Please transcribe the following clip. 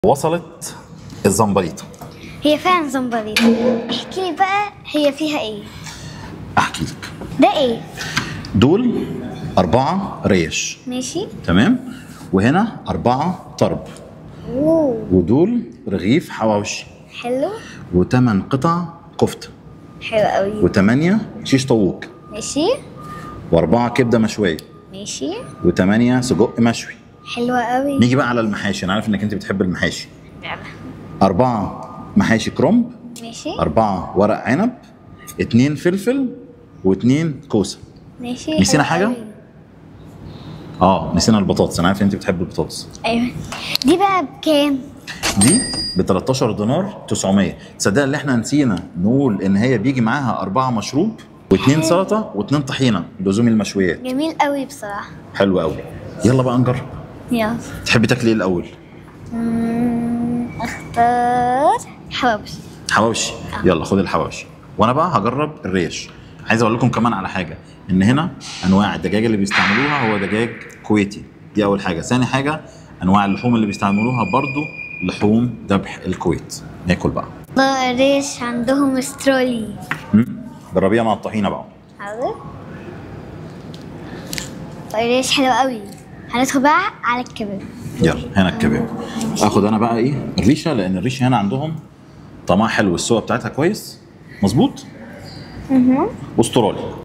وصلت الزمبريطه هي فعلا زمبريطة احكي لي بقى هي فيها ايه احكي لك ده ايه دول أربعة ريش ماشي تمام وهنا أربعة طرب اوه ودول رغيف حواوشي حلو وثمان قطع كفتة حلو قوي وثمانية شيش طاووق ماشي وأربعة كبدة مشوية ماشي وثمانية سجق مشوي حلوة قوي نيجي بقى على المحاشي أنا عارف إنك أنت بتحب المحاشي أربعة محاشي كرنب ماشي أربعة ورق عنب اتنين فلفل واتنين كوسة ماشي نسينا حلو حاجة؟ قوي. اه نسينا البطاطس انا عارف ان انت بتحب البطاطس ايوه دي بقى بكام دي ب 13 دينار 900 تصدق ان احنا نسينا نقول ان هي بيجي معاها أربعة مشروب واثنين سلطة واثنين طحينة لزوم المشويات جميل قوي بصراحة حلو قوي يلا بقى نجرب يلا تحبي تاكلي ايه الاول مم، اختار حواوشي حواوشي يلا خد الحواوشي وانا بقى هجرب الريش عايز اقول لكم كمان على حاجه ان هنا انواع الدجاج اللي بيستعملوها هو دجاج كويتي دي اول حاجه ثاني حاجه انواع اللحوم اللي بيستعملوها برضو لحوم ذبح الكويت ناكل بقى ده ريش عندهم استرولي مم. جربيها مع الطحينه بقى حاضر ريش حلو قوي هندخل بقى على الكباب يلا هنا الكباب اخد انا بقى ايه الريشه لان الريشه هنا عندهم طعمها حلو السوا بتاعتها كويس مظبوط اها استرالي